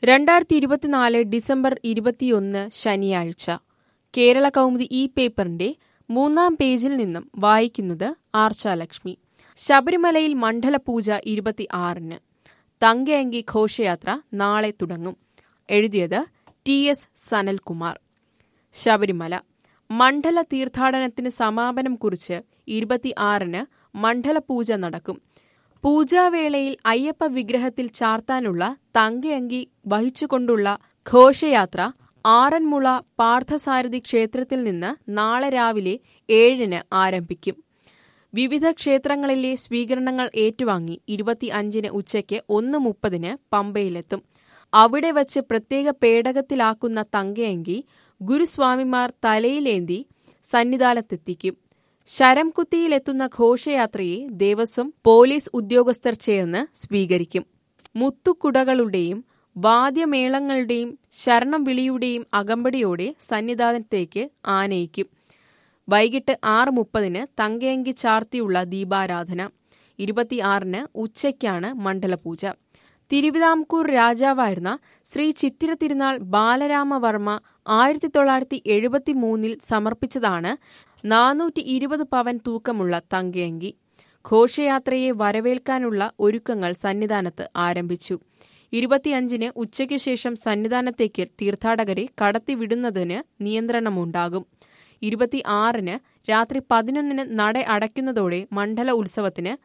രണ്ടായിരത്തി ഇരുപത്തിനാല് ഡിസംബർ ഇരുപത്തിയൊന്ന് ശനിയാഴ്ച കേരള കൗമുദി ഈ പേപ്പറിന്റെ മൂന്നാം പേജിൽ നിന്നും വായിക്കുന്നത് ആർച്ചാലക്ഷ്മി ശബരിമലയിൽ മണ്ഡലപൂജ ഇരുപത്തി ആറിന് തങ്കയങ്കി ഘോഷയാത്ര നാളെ തുടങ്ങും എഴുതിയത് ടി എസ് സനൽകുമാർ ശബരിമല മണ്ഡല തീർത്ഥാടനത്തിന് സമാപനം കുറിച്ച് ഇരുപത്തിയാറിന് മണ്ഡലപൂജ നടക്കും പൂജാവേളയിൽ അയ്യപ്പ വിഗ്രഹത്തിൽ ചാർത്താനുള്ള തങ്കയങ്കി വഹിച്ചുകൊണ്ടുള്ള ഘോഷയാത്ര ആറന്മുള പാർത്ഥസാരഥി ക്ഷേത്രത്തിൽ നിന്ന് നാളെ രാവിലെ ഏഴിന് ആരംഭിക്കും വിവിധ ക്ഷേത്രങ്ങളിലെ സ്വീകരണങ്ങൾ ഏറ്റുവാങ്ങി ഇരുപത്തിയഞ്ചിന് ഉച്ചയ്ക്ക് ഒന്ന് മുപ്പതിന് പമ്പയിലെത്തും അവിടെ വച്ച് പ്രത്യേക പേടകത്തിലാക്കുന്ന തങ്കയങ്കി ഗുരുസ്വാമിമാർ തലയിലേന്തി സന്നിധാനത്തെത്തിക്കും ശരംകുത്തിയിലെത്തുന്ന ഘോഷയാത്രയെ ദേവസ്വം പോലീസ് ഉദ്യോഗസ്ഥർ ചേർന്ന് സ്വീകരിക്കും മുത്തുകുടകളുടെയും വാദ്യമേളങ്ങളുടെയും ശരണം വിളിയുടെയും അകമ്പടിയോടെ സന്നിധാനത്തേക്ക് ആനയിക്കും വൈകിട്ട് ആറ് മുപ്പതിന് തങ്കയങ്കി ചാർത്തിയുള്ള ദീപാരാധന ഇരുപത്തിയാറിന് ഉച്ചയ്ക്കാണ് മണ്ഡലപൂജ തിരുവിതാംകൂർ രാജാവായിരുന്ന ശ്രീ ചിത്തിര തിരുനാൾ ബാലരാമവർമ്മ ആയിരത്തി തൊള്ളായിരത്തി എഴുപത്തി മൂന്നിൽ സമർപ്പിച്ചതാണ് നാനൂറ്റി ഇരുപത് പവൻ തൂക്കമുള്ള തങ്കയങ്കി ഘോഷയാത്രയെ വരവേൽക്കാനുള്ള ഒരുക്കങ്ങൾ സന്നിധാനത്ത് ആരംഭിച്ചു ഇരുപത്തിയഞ്ചിന് ഉച്ചയ്ക്ക് ശേഷം സന്നിധാനത്തേക്ക് തീർത്ഥാടകരെ കടത്തിവിടുന്നതിന് നിയന്ത്രണമുണ്ടാകും ഇരുപത്തിയാറിന് രാത്രി പതിനൊന്നിന് നട അടയ്ക്കുന്നതോടെ മണ്ഡല ഉത്സവത്തിന്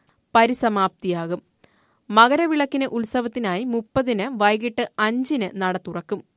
പരിസമാപ്തിയാകും മകരവിളക്കിന് ഉത്സവത്തിനായി മുപ്പതിന് വൈകിട്ട് അഞ്ചിന് നട തുറക്കും